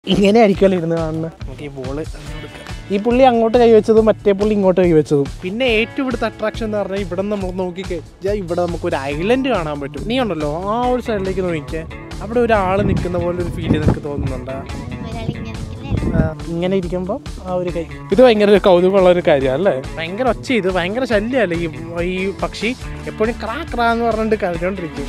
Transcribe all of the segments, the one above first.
ഇങ്ങനെ ആയിരിക്കുമല്ലോ ഇരുന്ന് കാണുന്നത് നമുക്ക് ഈ ബോള് ഈ പുള്ളി അങ്ങോട്ട് കൈവച്ചതും മറ്റേ പുള്ളി ഇങ്ങോട്ട് കൈവച്ചതും പിന്നെ ഏറ്റവും ഇവിടുത്തെ അട്രാക്ഷൻ എന്ന് പറഞ്ഞാൽ ഇവിടെ നമ്മൾ നോക്കി കഴിഞ്ഞാൽ ഇവിടെ നമുക്ക് ഒരു ഐലൻഡ് കാണാൻ പറ്റും നീ ഉണ്ടല്ലോ ആ ഒരു സൈഡിലേക്ക് നോക്കിയാൽ അവിടെ ഒരാൾ നിൽക്കുന്ന പോലെ ഒരു ഫീൽ നിനക്ക് തോന്നുന്നുണ്ടോ ആ, ഇങ്ങനെ ഇരിക്കുമ്പോൾ ആ ഒരു കൈ ഇത് ഭയങ്കര ഒരു കൗതുകമുള്ള ഒരു കാര്യമാണ് അല്ലേ ഭയങ്കര ഒച്ച ഇത് ഭയങ്കര ശല്യമല്ലേ ഈ ഈ പക്ഷി എപ്പോഴും ക്രാ ക്രാ എന്ന് പറഞ്ഞിട്ട് കരഞ്ഞോണ്ടിരിക്കും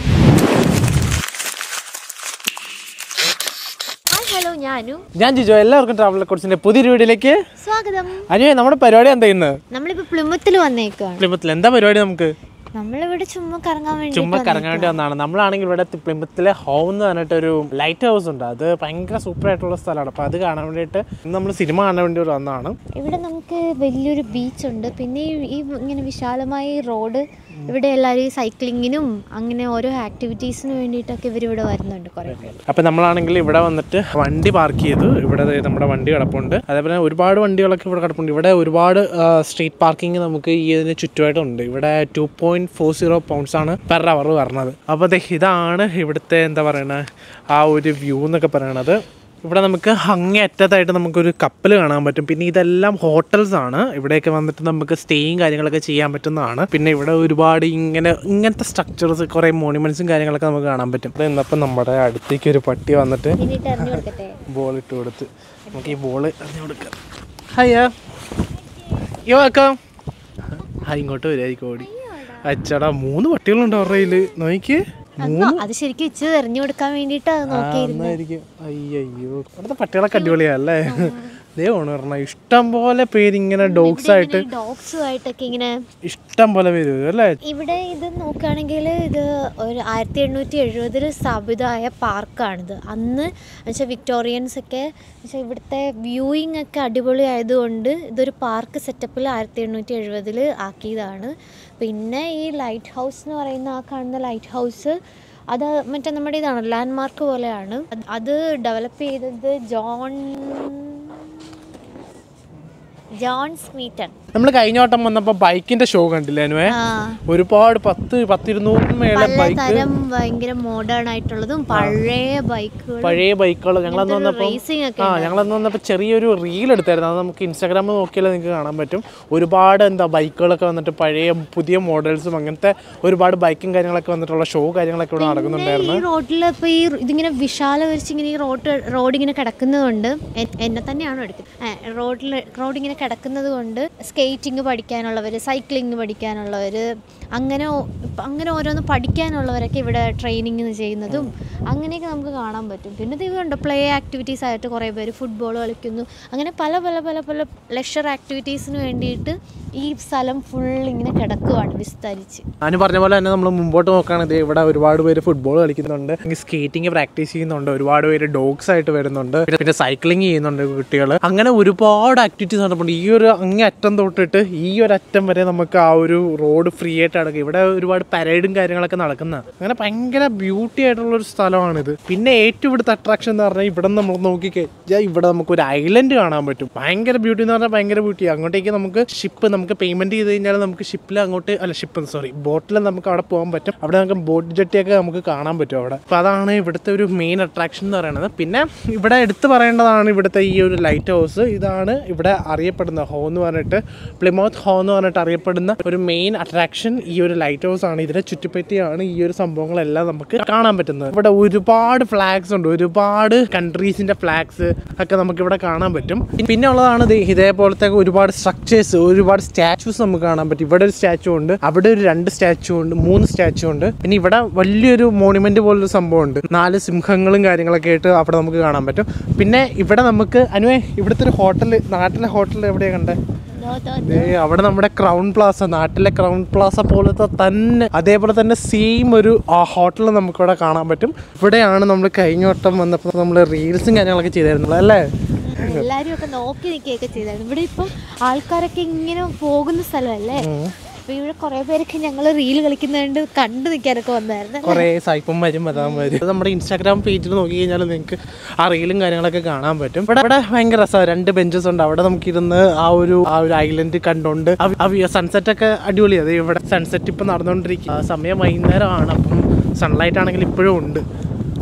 ഹായ് ഹലോ ഞാനു ഞാൻ ജിജോ എല്ലാവർക്കും ട്രാവൽ കോഴ്സിന്റെ പുതിയൊരു വീഡിയോയിലേക്ക് സ്വാഗതം അനുവേ നമ്മുടെ പരിപാടി എന്താ ഇന്ന് നമ്മളിപ്പോ പ്ലിമത്തിൽ വന്നേക്കാണ് പ്ലിമത്തിൽ എന്താ പരിപാടി നമുക്ക് നമ്മളിവിടെ ചുമ്മാ കറങ്ങാൻ വേണ്ടി ചുമ്മാ കറങ്ങാൻ വേണ്ടി വന്നതാണ് നമ്മളാണെങ്കിൽ ഇവിടെ പ്ലിമത്തിലെ ഹോം എന്ന് പറഞ്ഞിട്ട് ഒരു ലൈറ്റ് ഹൗസ് ഉണ്ട് അത് ഭയങ്കര സൂപ്പർ ആയിട്ടുള്ള സ്ഥലമാണ് അപ്പോൾ അത് കാണാൻ വേണ്ടിയിട്ട് ഇന്ന് നമ്മൾ സിനിമ കാണാൻ വേണ്ടി ഇവിടെ വന്നതാണ് ഇവിടെ നമുക്ക് വലിയൊരു ബീച്ച് ഉണ്ട് പിന്നെ ഈ- ഈ ഇങ്ങനെ വിശാലമായ ഈ റോഡ് ഇവിടെ എല്ലാവരും ഈ സൈക്ലിങ്ങിനും അങ്ങനെ ഓരോ ആക്ടിവിറ്റീസിന് വേണ്ടിയിട്ടൊക്കെ ഇവർ ഇവിടെ വരുന്നുണ്ട് കുറേ പേര് അപ്പം നമ്മളാണെങ്കിൽ ഇവിടെ വന്നിട്ട് വണ്ടി പാർക്ക് ചെയ്തു ഇവിടെ ദേ നമ്മുടെ വണ്ടി കിടപ്പുണ്ട് അതേപോലെ ഒരുപാട് വണ്ടികളൊക്കെ ഇവിടെ കിടപ്പുണ്ട് ഇവിടെ ഒരുപാട് സ്ട്രീറ്റ് പാർക്കിംഗ് നമുക്ക് ഈ ഇതിന് ചുറ്റുമായിട്ടുണ്ട് ഇവിടെ two point four zero pounds ആണ് പെർ അവർ പറഞ്ഞത് അപ്പോൾ ദേ ഇതാണ് ഇവിടുത്തെ എന്താ പറയണത് ആ ഒരു വ്യൂ എന്നൊക്കെ പറയണത് ഇവിടെ നമുക്ക് അങ്ങേ അറ്റത്തായിട്ട് നമുക്കൊരു കപ്പൽ കാണാൻ പറ്റും പിന്നെ ഇതെല്ലാം ഹോട്ടൽസ് ആണ് ഇവിടെയൊക്കെ വന്നിട്ട് നമുക്ക് സ്റ്റേയും കാര്യങ്ങളൊക്കെ ചെയ്യാൻ പറ്റുന്നതാണ് പിന്നെ ഇവിടെ ഒരുപാട് ഇങ്ങനെ ഇങ്ങനത്തെ സ്ട്രക്ചേഴ്സ് കുറേ മോണിമെന്റ്സും കാര്യങ്ങളൊക്കെ നമുക്ക് കാണാൻ പറ്റും ഇവിടെ ഇന്നപ്പം നമ്മുടെ അടുത്തേക്ക് ഒരു പട്ടി വന്നിട്ട് പിന്നീട്ട് അറിഞ്ഞു കൊടുക്കട്ടെ ബോൾ ഇട്ട് കൊടുത്ത് നമുക്ക് ഈ ബോൾ എറിഞ്ഞു കൊടുക്കാം ഹയ്യാ യോ ആക്കാം ആ ഇങ്ങോട്ട് വരുമായിരിക്കും ഓടി അച്ചടാ മൂന്ന് പട്ടികളുണ്ട് അവരുടെ കയ്യിൽ നോക്കിയേ അന്നോ അത് ശരിക്കും ഇച്ച് എറിഞ്ഞു കൊടുക്കാൻ വേണ്ടിയിട്ട് അത് നോക്കിയിരുന്നു ആയിരിക്കും അയ്യോ അവിടുത്തെ പട്ടികളൊക്കെ അടിപൊളിയാ അല്ലേ ദേ ഓണ് പറഞ്ഞ ഇഷ്ടം പോലെ പേര് ഇങ്ങനെ ഡോഗ്സ് ആയിട്ട് ഡോഗ്സുമായിട്ടൊക്കെ ഇങ്ങനെ ഇഷ്ടം പോലെ പേര് വരും അല്ലേ ഇവിടെ ഇത് നോക്കുകയാണെങ്കിൽ ഇത് ഒരു ആയിരത്തി എണ്ണൂറ്റി എഴുപതിൽ സ്ഥാപിതമായ പാർക്കാണിത് അന്ന് വെച്ചാൽ വിക്ടോറിയൻസ് ഒക്കെ വെച്ചാൽ ഇവിടുത്തെ വ്യൂയിങ് ഒക്കെ അടിപൊളി ആയതുകൊണ്ട് ഇതൊരു പാർക്ക് സെറ്റപ്പിൽ ആയിരത്തി എണ്ണൂറ്റി എഴുപതിൽ ആക്കിയതാണ് പിന്നെ ഈ ലൈറ്റ് ഹൗസ് എന്ന് പറയുന്ന ആ കാണുന്ന ലൈറ്റ് ഹൗസ് അത് മറ്റേ നമ്മുടെ ഇതാണ് ലാൻഡ് മാർക്ക് പോലെയാണ് അത് അത് ഡെവലപ്പ് ചെയ്തത് ജോൺ ജോൺ സ്മീറ്റൺ നമ്മൾ കഴിഞ്ഞ വട്ടം വന്നപ്പോ ബൈക്കിന്റെ ഷോ കണ്ടില്ലേ അനുവേ ആ ഒരുപാട് പത്ത് പത്തിരുന്നൂറിന് മേലെ ബൈക്ക് പലതരം ഭയങ്കര മോഡേൺ ആയിട്ടുള്ളതും പഴയ ബൈക്കുകൾ പഴയ ബൈക്കുകൾ ഞങ്ങളന്ന് വന്നപ്പോൾ റേസിംഗ് ഒക്കെ ആ ഞങ്ങളന്ന് വന്നപ്പോൾ ചെറിയൊരു റീൽ എടുത്തായിരുന്നു അത് നമുക്ക് ഇൻസ്റ്റാഗ്രാമിൽ നോക്കിയാൽ നിങ്ങൾക്ക് കാണാൻ പറ്റും ഒരുപാട് എന്താ ബൈക്കുകളൊക്കെ വന്നിട്ട് പഴയ പുതിയ മോഡൽസും അങ്ങനത്തെ ഒരുപാട് ബൈക്കും കാര്യങ്ങളൊക്കെ വന്നിട്ടുള്ള ഷോ കാര്യങ്ങളൊക്കെ ഇവിടെ നടക്കുന്നുണ്ടായിരുന്നു ഈ റോഡിൽ ഇപ്പൊ ഈ ഇതിങ്ങനെ വിശാലവരിച്ച് ഇങ്ങനെ ഈ റോഡ് റോഡ് ഇങ്ങനെ കിടക്കുന്നതുകൊണ്ട് എ- എന്നെ തന്നെയാണോ എടുക്കുന്നത് റോഡിൽ റോഡ് ഇങ്ങനെ കിടക്കുന്നത് കൊണ്ട് സ്കേറ്റിംഗ് പഠിക്കാനുള്ളവർ സൈക്ലിംഗ് പഠിക്കാനുള്ളവർ അങ്ങനെ ഓ- ഇപ്പൊ അങ്ങനെ ഓരോന്ന് പഠിക്കാനുള്ളവരൊക്കെ ഇവിടെ ട്രെയിനിങ് ചെയ്യുന്നതും അങ്ങനെയൊക്കെ നമുക്ക് കാണാൻ പറ്റും പിന്നെ ഇത് കണ്ടോ പ്ലേ ആക്ടിവിറ്റീസ് ആയിട്ട് കുറേ പേര് ഫുട്ബോൾ കളിക്കുന്നു അങ്ങനെ പല പല പല പല ലെഷർ ആക്ടിവിറ്റീസിന് വേണ്ടിയിട്ട് ഈ സ്ഥലം ഫുൾ ഇങ്ങനെ കിടക്കുവാണ് വിസ്തരിച്ച് ഞാൻ പറഞ്ഞ പോലെ തന്നെ നമ്മൾ മുമ്പോട്ട് നോക്കുകയാണെങ്കിൽ ഇവിടെ ഒരുപാട് പേര് ഫുട്ബോൾ കളിക്കുന്നുണ്ട് സ്കേറ്റിംഗ് പ്രാക്ടീസ് ചെയ്യുന്നുണ്ട് ഒരുപാട് പേര് ഡോഗ്സ് ആയിട്ട് വരുന്നുണ്ട് പിന്നെ- പിന്നെ സൈക്ലിംഗ് ചെയ്യുന്നുണ്ട് കുട്ടികൾ അങ്ങനെ ഒരുപാട് ആക്ടിവിറ്റീസ് നടക്കുന്നുണ്ട് ഈ ഒരു അങ്ങേ അറ്റം തൊട്ടിട്ട് ഈ ഒരു അറ്റം വരെ നമുക്ക് ആ ഒരു റോഡ് ഫ്രീ ആയിട്ട് നടക്കും ഇവിടെ ഒരുപാട് പരേഡും കാര്യങ്ങളൊക്കെ നടക്കുന്ന അങ്ങനെ ഭയങ്കര ബ്യൂട്ടി ആയിട്ടുള്ള ഒരു സ്ഥലമാണിത് പിന്നെ ഏറ്റവും ഇവിടുത്തെ അട്രാക്ഷൻ എന്ന് പറഞ്ഞാൽ ഇവിടെ നമ്മൾ നോക്കിക്കഴിഞ്ഞാൽ ഇവിടെ നമുക്ക് ഒരു ഐലൻഡ് കാണാൻ പറ്റും ഭയങ്കര ബ്യൂട്ടി എന്ന് പറഞ്ഞാൽ ഭയങ്കര ബ്യൂട്ടി അങ്ങോട്ടേക്ക് നമുക്ക് ഷിപ്പ് നമുക്ക് പേയ്മെന്റ് ചെയ്ത് കഴിഞ്ഞാൽ നമുക്ക് ഷിപ്പിൽ അങ്ങോട്ട് അല്ല ഷിപ്പ് സോറി ബോട്ടിൽ നമുക്ക് അവിടെ പോകാൻ പറ്റും അവിടെ നമുക്ക് ബോട്ട് ജെട്ടിയൊക്കെ നമുക്ക് കാണാൻ പറ്റും അവിടെ അപ്പോൾ അതാണ് ഇവിടുത്തെ ഒരു മെയിൻ അട്രാക്ഷൻ എന്ന് പറയുന്നത് പിന്നെ ഇവിടെ എടുത്തു പറയേണ്ടതാണ് ഇവിടുത്തെ ഈ ഒരു ലൈറ്റ് ഹൗസ് ഇതാണ് ഇവിടെ അറിയപ്പെടുന്ന ഹോ എന്ന് പറഞ്ഞിട്ട് പ്ലിമൗത്ത് ഹോ എന്ന് പറഞ്ഞിട്ട് അറിയപ്പെടുന്ന ഒരു മെയിൻ അട്രാക്ഷൻ ഈ ഒരു ലൈറ്റ് ഹൗസ് ആണ് ഇതിനെ ചുറ്റിപ്പറ്റിയാണ് ഈ ഒരു സംഭവങ്ങളെല്ലാം നമുക്ക് കാണാൻ പറ്റുന്നത് ഇവിടെ ഒരുപാട് ഫ്ലാഗ്സ് ഉണ്ട് ഒരുപാട് കൺട്രീസിന്റെ ഫ്ലാഗ്സ് ഒക്കെ നമുക്ക് ഇവിടെ കാണാൻ പറ്റും പിന്നെ ഉള്ളതാണ് ദേ ഇതേപോലത്തെ ഒരുപാട് സ്ട്രക്ചേഴ്സ് ഒരുപാട് സ്റ്റാച്യൂസ് നമുക്ക് കാണാൻ പറ്റും ഇവിടെ ഒരു സ്റ്റാച്ചു ഉണ്ട് അവിടെ ഒരു രണ്ട് സ്റ്റാച്ചു ഉണ്ട് മൂന്ന് സ്റ്റാച്ചു ഉണ്ട് പിന്നെ ഇവിടെ വലിയൊരു മോണുമെന്റ് പോലൊരു സംഭവം ഉണ്ട് നാല് സിംഹങ്ങളും കാര്യങ്ങളൊക്കെ ആയിട്ട് അവിടെ നമുക്ക് കാണാൻ പറ്റും പിന്നെ ഇവിടെ നമുക്ക് അനുവേ ഇവിടുത്തെ ഒരു ഹോട്ടൽ നാട്ടിലെ ഹോട്ടൽ എവിടെയാണ് കണ്ടേ ദോ, ദോ, ദേ, അവിടെ നമ്മുടെ ക്രൗൺ പ്ലാസ നാട്ടിലെ ക്രൗൺ പ്ലാസ പോലത്തെ തന്നെ അതേപോലെ തന്നെ സെയിം ഒരു ഹോട്ടൽ നമുക്കിവിടെ കാണാൻ പറ്റും ഇവിടെയാണ് നമ്മൾ കഴിഞ്ഞ വട്ടം വന്നപ്പോൾ നമ്മൾ റീൽസും കാര്യങ്ങളൊക്കെ ചെയ്തായിരുന്നുള്ളൂ അല്ലേ എല്ലാരും ഒക്കെ നോക്കി നിൽക്കുകയൊക്കെ ചെയ്തായിരുന്നു ഇവിടെ ഇപ്പം ആൾക്കാരൊക്കെ ഇങ്ങനെ പോകുന്ന സ്ഥലമല്ലേ അപ്പൊ ഇവിടെ കുറെ പേരൊക്കെ ഞങ്ങൾ റീൽ കളിക്കുന്നതുകൊണ്ട് കണ്ടു നിൽക്കാനൊക്കെ വന്നായിരുന്നു കുറേ സായിപ്പന്മാരും വരാന്മാരും ഇത് നമ്മുടെ ഇൻസ്റ്റാഗ്രാം പേജിൽ നോക്കി കഴിഞ്ഞാൽ നിങ്ങൾക്ക് ആ റീലും കാര്യങ്ങളൊക്കെ കാണാൻ പറ്റും ഇവിടെ ഇവിടെ ഭയങ്കര രസമാണ് രണ്ട് ബെഞ്ചസ് ഉണ്ട് അവിടെ നമുക്കിരുന്ന് ആ ഒരു ആ ഒരു ഐലൻഡ് കണ്ടുകൊണ്ട് സൺസെറ്റ് ഒക്കെ അടിപൊളിയാണ് അത് ഇവിടെ സൺസെറ്റ് ഇപ്പം നടന്നുകൊണ്ടിരിക്കും ആ സമയം വൈകുന്നേരമാണ് അപ്പം സൺലൈറ്റ് ആണെങ്കിൽ ഇപ്പോഴും ഉണ്ട്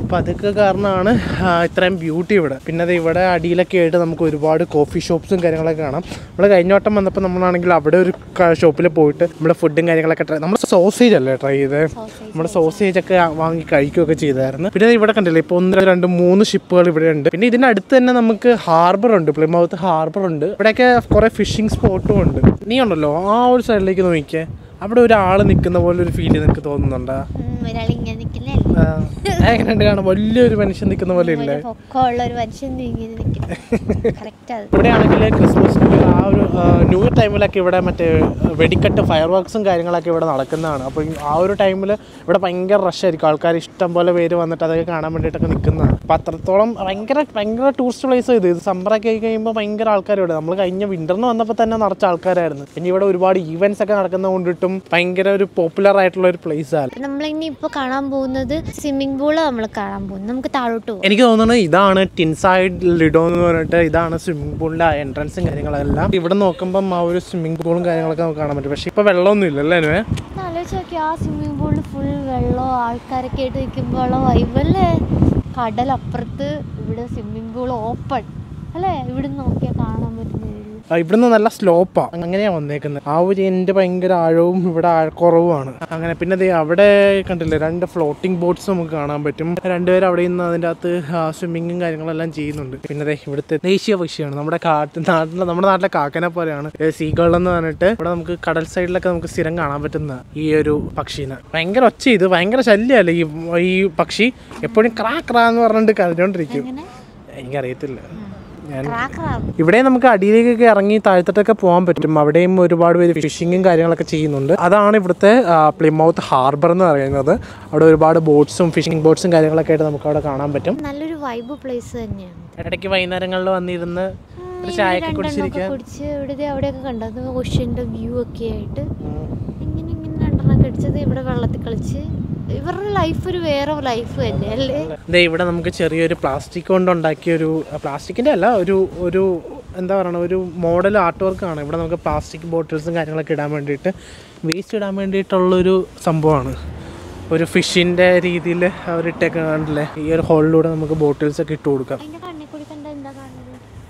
അപ്പോൾ അതൊക്കെ കാരണമാണ് ആ, ഇത്രയും ബ്യൂട്ടി ഇവിടെ പിന്നെ അത് ഇവിടെ അടിയിലൊക്കെ ആയിട്ട് നമുക്ക് ഒരുപാട് കോഫി ഷോപ്സും കാര്യങ്ങളൊക്കെ കാണാം നമ്മൾ കഴിഞ്ഞ വട്ടം വന്നപ്പോൾ നമ്മളാണെങ്കിൽ അവിടെ ഒരു ഷോപ്പിൽ പോയിട്ട് നമ്മുടെ ഫുഡും കാര്യങ്ങളൊക്കെ ട്രൈ നമ്മൾ സോസേജ് അല്ലേ ട്രൈ ചെയ്തത് നമ്മുടെ സോസേജ് ഒക്കെ വാങ്ങി കഴിക്കുകയൊക്കെ ചെയ്തായിരുന്നു പിന്നെ ഇവിടെ കണ്ടില്ലേ ഇപ്പോൾ ഒന്ന് രണ്ട് മൂന്ന് ഷിപ്പുകൾ ഇവിടെ ഉണ്ട് പിന്നെ ഇതിനടുത്ത് തന്നെ നമുക്ക് ഹാർബർ ഉണ്ട് പ്ലിമൗത്ത് ഹാർബർ ഉണ്ട് ഇവിടെയൊക്കെ കുറേ ഫിഷിംഗ് സ്പോട്ടും ഉണ്ട് നീ ഉണ്ടല്ലോ ആ ഒരു സൈഡിലേക്ക് നോക്കിയേ അവിടെ ഒരാൾ നിൽക്കുന്ന പോലെ ഒരു ഫീൽ നിനക്ക് തോന്നുന്നുണ്ടോ ഒരാൾ ഇങ്ങനെ നിൽക്കില്ലേ ആ, എങ്ങനെയുണ്ട് കാണാൻ വലിയൊരു മനുഷ്യൻ നിൽക്കുന്ന പോലെ ഇല്ലേ പൊക്കമുള്ള ഒരു മനുഷ്യൻ ഇങ്ങനെ നിൽക്കും കറക്റ്റ് അത് ഇവിടെയാണെങ്കിൽ ക്രിസ്മസ് ന്യൂ ഇയർ ആ ഒരു ആ, ന്യൂ ഇയർ ടൈമിലൊക്കെ ഇവിടെ മറ്റേ വെടിക്കെട്ട് ഫയർ വർക്ക്സും കാര്യങ്ങളൊക്കെ ഇവിടെ നടക്കുന്നതാണ് അപ്പോൾ ഈ ആ ഒരു ടൈമിൽ ഇവിടെ ഭയങ്കര റഷായിരിക്കും ആൾക്കാർ ഇഷ്ടം പോലെ പേര് വന്നിട്ട് അതൊക്കെ കാണാൻ വേണ്ടിയിട്ടൊക്കെ നിൽക്കുന്നതാണ് അപ്പോൾ അത്രത്തോളം ഭയങ്കര ഭയങ്കര ടൂറിസ്റ്റ് പ്ലേസ് ഇത് ഇത് സമ്മറൊക്കെ ആയി കഴിയുമ്പോൾ ഭയങ്കര ആൾക്കാർ ഇവിടെ നമ്മൾ കഴിഞ്ഞ വിൻ്ററിന് വന്നപ്പോൾ തന്നെ നിറച്ച ആൾക്കാരായിരുന്നു പിന്നെ ഇവിടെ ഒരുപാട് ഈവൻസ് ഒക്കെ നടക്കുന്ന കൊണ്ടിട്ടും ഭയങ്കര ഒരു പോപ്പുലർ ആയിട്ടുള്ള ഒരു പ്ലേസ് ആണ് നമ്മളിനി ഇപ്പോൾ കാണാൻ പോകുന്നത് സ്വിമ്മിംഗ് പൂള് നമ്മൾ കാണാൻ പോകുന്നത് നമുക്ക് താഴോട്ട് പോകും എനിക്ക് തോന്നുന്നത് ഇതാണ് ടിൻസൈഡ് ലിഡോ എന്ന് പറഞ്ഞിട്ട് ഇതാണ് സ്വിമ്മിംഗ് പൂളിന്റെ എൻട്രൻസും കാര്യങ്ങളെല്ലാം ഇവിടെ നോക്കുമ്പം ആ ഒരു സ്വിമ്മിംഗ് പൂളും കാര്യങ്ങളൊക്കെ നമുക്ക് കാണാൻ പറ്റും പക്ഷെ ഇപ്പൊ വെള്ളമൊന്നും ഇല്ലല്ലേ അനുവേ ഒന്ന് ആലോചിച്ച് നോക്കി ആ സ്വിമ്മിംഗ് പൂളിൽ ഫുൾ വെള്ളമോ ആൾക്കാരൊക്കെ ആയിട്ട് നിൽക്കുമ്പോൾ ഉള്ള വൈബല്ലേ കടലപ്പുറത്ത് ഇവിടെ സ്വിമ്മിംഗ് പൂൾ ഓപ്പൺ അല്ലേ ഇവിടെ നോക്കിയാൽ കാണാൻ പറ്റുന്ന ഒരു ആ, ഇവിടുന്ന് നല്ല സ്ലോപ്പാ അങ്ങനെയാ വന്നേക്കുന്നത് ആ ഒരു എൻ്റെ ഭയങ്കര ആഴവും ഇവിടെ ആഴക്കുറവുമാണ് അങ്ങനെ പിന്നെ ദേ അവിടെ കണ്ടില്ലേ രണ്ട് ഫ്ലോട്ടിംഗ് ബോട്ട്സ് നമുക്ക് കാണാൻ പറ്റും രണ്ടുപേരും അവിടെ നിന്ന് അതിൻ്റെ അകത്ത് സ്വിമ്മിങ്ങും കാര്യങ്ങളെല്ലാം ചെയ്യുന്നുണ്ട് പിന്നെ ദേ ഇവിടുത്തെ ദേശീയ പക്ഷിയാണ് നമ്മുടെ കാട്ട് നാട്ടിലെ നമ്മുടെ നാട്ടിലെ കാക്കനെ പോലെയാണ് സീകൾ എന്ന് പറഞ്ഞിട്ട് ഇവിടെ നമുക്ക് കടൽ സൈഡിലൊക്കെ നമുക്ക് സ്ഥിരം കാണാൻ പറ്റുന്ന ഈ ഒരു പക്ഷീനെ ഭയങ്കര ഒച്ച ഇത് ഭയങ്കര ശല്യമല്ലേ ഈ ഈ പക്ഷി എപ്പോഴും ക്രാ ക്രാ എന്ന് പറഞ്ഞിട്ട് കരഞ്ഞോണ്ടിരിക്കും അങ്ങനെ എനിക്കറിയത്തില്ല ഞാൻ ക്രാക്കറാകും ഇവിടെ നമുക്ക് അടിയിലേക്കൊക്കെ ഇറങ്ങി താഴ്ത്തിട്ടൊക്കെ പോകാൻ പറ്റും അവിടെയും ഒരുപാട് പേര് ഫിഷിങ്ങും കാര്യങ്ങളൊക്കെ ചെയ്യുന്നുണ്ട് അതാണ് ഇവിടുത്തെ ആ, പ്ലിമൗത്ത് ഹാർബർ എന്ന് പറയുന്നത് അവിടെ ഒരുപാട് ബോട്ട്സും ഫിഷിംഗ് ബോട്ട്സും കാര്യങ്ങളൊക്കെ ആയിട്ട് നമുക്ക് അവിടെ കാണാൻ പറ്റും നല്ലൊരു വൈബ് പ്ലേസ് തന്നെയാണ് ഇടയ്ക്ക് വൈകുന്നേരങ്ങളിൽ വന്നിരുന്ന് ഒരു ചായ ഒക്കെ രണ്ടെണ്ണമൊക്കെ കുടിച്ചിരിക്കാൻ കുടിച്ച് ഇവിടെ അവിടെയൊക്കെ കണ്ടത് ഓഷ്യൻ്റെ വ്യൂ ഒക്കെ ആയിട്ട് ഇങ്ങനെ ഇങ്ങനെ രണ്ടെണ്ണം അടിച്ചത് ഇവിടെ വെള്ളത്തിൽ കളിച്ച് ഇവരുടെ ലൈഫ് ഒരു വേറെ ലൈഫ് തന്നെ അല്ലേ ദേ ഇവിടെ നമുക്ക് ചെറിയൊരു പ്ലാസ്റ്റിക് കൊണ്ട് ഉണ്ടാക്കിയ ഒരു പ്ലാസ്റ്റിക്കിൻ്റെ അല്ല ഒരു ഒരു എന്താ പറയുക ഒരു മോഡൽ ആർട്ട് വർക്കാണ് ഇവിടെ നമുക്ക് പ്ലാസ്റ്റിക് ബോട്ടിൽസും കാര്യങ്ങളൊക്കെ ഇടാൻ വേണ്ടിയിട്ട് വേസ്റ്റ് ഇടാൻ വേണ്ടിയിട്ടുള്ളൊരു സംഭവമാണ് ഒരു ഫിഷിൻ്റെ രീതിയിൽ അവരിട്ടൊക്കെ കണ്ടില്ലേ ഈ ഒരു ഹോളിലൂടെ നമുക്ക് ബോട്ടിൽസ് ഒക്കെ ഇട്ട് കൊടുക്കാം അതിന്റെ കണ്ണിൽ കൂടി കണ്ട എന്താ കാണുന്നത്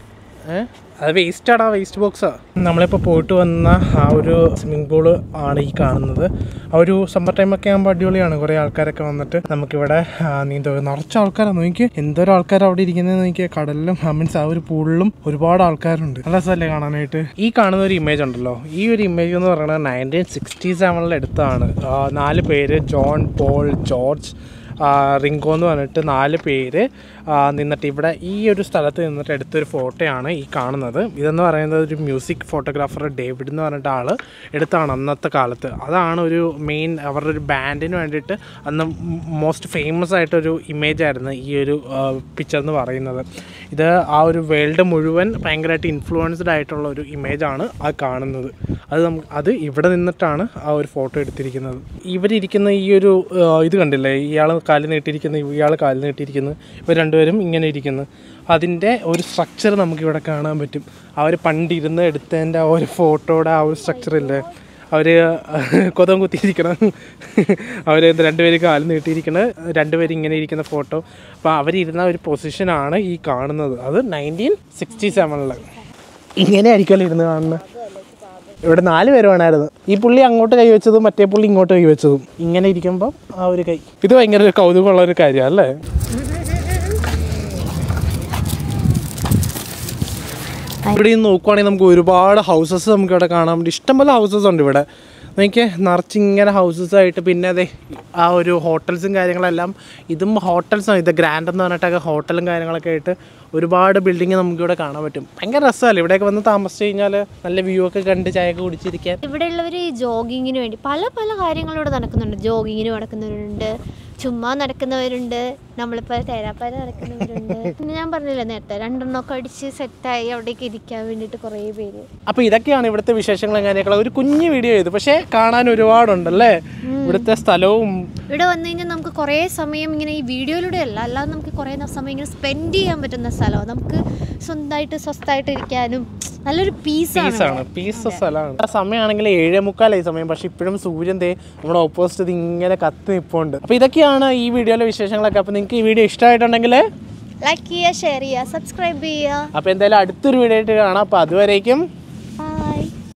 ഏഹ് അത് വേസ്റ്റ് ആടാ വേസ്റ്റ് ബോക്സാ നമ്മളിപ്പോൾ പോയിട്ട് വന്ന ആ ഒരു സ്വിമ്മിംഗ് പൂള് ആണ് ഈ കാണുന്നത് ആ ഒരു സമ്മർ ടൈമൊക്കെ ആകുമ്പോൾ അടിപൊളിയാണ് കുറേ ആൾക്കാരൊക്കെ വന്നിട്ട് നമുക്കിവിടെ ആ, നീന്ത നിറച്ച ആൾക്കാരാണ് നോക്കി എന്തോരം ആൾക്കാർ അവിടെ ഇരിക്കുന്നത് നോക്കിയ കടലിലും മീൻസ് ആ ഒരു പൂളിലും ഒരുപാട് ആൾക്കാരുണ്ട് നല്ല രസമല്ലേ കാണാനായിട്ട് ഈ കാണുന്ന ഒരു ഇമേജ് ഉണ്ടല്ലോ ഈ ഒരു ഇമേജ് എന്ന് പറയുന്നത് നയൻറ്റീൻ സിക്സ്റ്റി സെവനിൽ എടുത്താണ് ആ, നാല് പേര് ജോൺ പോൾ ജോർജ് ആ, റിങ്കോ എന്ന് പറഞ്ഞിട്ട് നാല് പേര് ആ, നിന്നിട്ട് ഇവിടെ ഈ ഒരു സ്ഥലത്ത് നിന്നിട്ട് എടുത്തൊരു ഫോട്ടോയാണ് ഈ കാണുന്നത് ഇതെന്ന് പറയുന്നത് ഒരു മ്യൂസിക് ഫോട്ടോഗ്രാഫർ ഡേവിഡ് എന്ന് പറഞ്ഞിട്ട് ആൾ എടുത്താണ് അന്നത്തെ കാലത്ത് അതാണ് ഒരു മെയിൻ അവരുടെ ഒരു ബാൻഡിന് വേണ്ടിയിട്ട് അന്ന് മോസ്റ്റ് ഫേമസ് ആയിട്ടൊരു ഇമേജ് ആയിരുന്നു ഈ ഒരു പിക്ചർ എന്ന് പറയുന്നത് ഇത് ആ ഒരു വേൾഡ് മുഴുവൻ ഭയങ്കരമായിട്ട് ഇൻഫ്ലുവൻസ്ഡ് ആയിട്ടുള്ള ഒരു ഇമേജാണ് ആ കാണുന്നത് അത് നമുക്ക് അത് ഇവിടെ നിന്നിട്ടാണ് ആ ഒരു ഫോട്ടോ എടുത്തിരിക്കുന്നത് ഇവരിയ്ക്കുന്ന ഈ ഒരു ആ, ഇത് കണ്ടില്ലേ ഇയാൾ കാല് നീട്ടിയിരിക്കുന്നു ഇയാൾ കാല് നീട്ടിയിരിക്കുന്നു ഇവർ രണ്ടുപേരും ഇങ്ങനെ ഇരിക്കുന്നു അതിൻ്റെ ഒരു സ്ട്രക്ചർ നമുക്കിവിടെ കാണാൻ പറ്റും അവർ പണ്ടിരുന്ന് എടുത്തതിൻ്റെ ആ ഒരു ഫോട്ടോയുടെ ആ ഒരു സ്ട്രക്ചർ ഇല്ലേ അവർ കൊതം കുത്തിയിരിക്കണം അവർ രണ്ടുപേരും കാല് നീട്ടിയിരിക്കുന്നത് രണ്ടുപേരും ഇങ്ങനെ ഇരിക്കുന്ന ഫോട്ടോ അപ്പോൾ അവരിരുന്ന ഒരു പൊസിഷനാണ് ഈ കാണുന്നത് അത് നയൻറ്റീൻ സിക്സ്റ്റി സെവനിൽ ഇങ്ങനെ ആയിരിക്കുമല്ലോ ഇരുന്ന് കാണുന്നത് ഇവിടെ നാല് പേര് വേണമായിരുന്നു ഈ പുള്ളി അങ്ങോട്ട് കൈവച്ചതും മറ്റേ പുള്ളി ഇങ്ങോട്ട് കൈവച്ചതും ഇങ്ങനെ ഇരിക്കുമ്പോൾ ആ ഒരു കൈ ഇത് ഭയങ്കര ഒരു കൗതുകമുള്ള ഒരു കാര്യമാണ് അല്ലേ ഇവിടെ നിന്ന് നോക്കുവാണെങ്കിൽ നമുക്ക് ഒരുപാട് ഹൗസസ് നമുക്ക് ഇവിടെ കാണാൻ പറ്റും ഇഷ്ടംപോലെ ഹൗസസ് ഉണ്ട് ഇവിടെ നോക്കിയേ നിറച്ചിങ്ങനെ ഹൗസസ് ആയിട്ട് പിന്നെ അതെ ആ ഒരു ഹോട്ടൽസും കാര്യങ്ങളെല്ലാം ഇതും ഹോട്ടൽസാണ് ഇത് ഗ്രാൻഡ് എന്ന് പറഞ്ഞിട്ടൊക്കെ ഹോട്ടലും കാര്യങ്ങളൊക്കെ ആയിട്ട് ഒരുപാട് ബിൽഡിങ് നമുക്കിവിടെ കാണാൻ പറ്റും ഭയങ്കര രസമല്ലേ ഇവിടെയൊക്കെ വന്ന് താമസിച്ച് കഴിഞ്ഞാൽ നല്ല വ്യൂ ഒക്കെ കണ്ട് ചായയൊക്കെ കുടിച്ചിരിക്കാൻ ഇവിടെയുള്ളവർ ജോഗിങ്ങിന് വേണ്ടി പല പല കാര്യങ്ങളും ഇവിടെ നടക്കുന്നുണ്ട് ജോഗിങ്ങിന് നടക്കുന്നവരുണ്ട് ചുമ്മാ നടക്കുന്നവരുണ്ട് നമ്മളിപ്പോൾ തേരാപ്പാര നടക്കുന്നവരുണ്ട് പിന്നെ ഞാൻ പറഞ്ഞില്ലേ നേരത്തെ രണ്ടെണ്ണമൊക്കെ അടിച്ച് സെറ്റായി അവിടേക്ക് ഇരിക്കാൻ വേണ്ടിയിട്ട് കുറേ പേര് അപ്പോൾ ഇതൊക്കെയാണ് ഇവിടുത്തെ വിശേഷങ്ങളും കാര്യങ്ങളും ഒരു കുഞ്ഞു വീഡിയോ ചെയ്തു പക്ഷേ കാണാൻ ഒരുപാടുണ്ടല്ലേ ഇവിടുത്തെ സ്ഥലവും ഇവിടെ വന്നു കഴിഞ്ഞാൽ നമുക്ക് കുറേ സമയം ഇങ്ങനെ ഈ വീഡിയോയിലൂടെ അല്ല അല്ലാതെ നമുക്ക് കുറേ സമയം ഇങ്ങനെ സ്പെൻഡ് ചെയ്യാൻ പറ്റുന്ന സ്ഥലമാണ് നമുക്ക് സ്വന്തമായിട്ട് സ്വസ്ഥമായിട്ട് ഇരിക്കാനും നല്ലൊരു പീസാണ് പീസാണ് പീസ് സ്ഥലമാണ് സമയമാണെങ്കിൽ ഏഴേ മുക്കാലായി സമയം പക്ഷെ ഇപ്പോഴും സൂര്യൻ ദേ നമ്മുടെ ഓപ്പോസിറ്റ് ഇത് ഇങ്ങനെ കത്തി നിൽപ്പുണ്ട് അപ്പൊ ഇതൊക്കെയാണ് ഈ വീഡിയോയിലെ വിശേഷങ്ങളൊക്കെ അപ്പൊ നിങ്ങൾക്ക് ഈ വീഡിയോ ഇഷ്ടമായിട്ടുണ്ടെങ്കിൽ ലൈക്ക് ചെയ്യുക ഷെയർ ചെയ്യുക സബ്സ്ക്രൈബ് ചെയ്യുക അപ്പൊ എന്തായാലും അടുത്തൊരു വീഡിയോ ആയിട്ട് കാണാം അപ്പൊ അതുവരേക്കും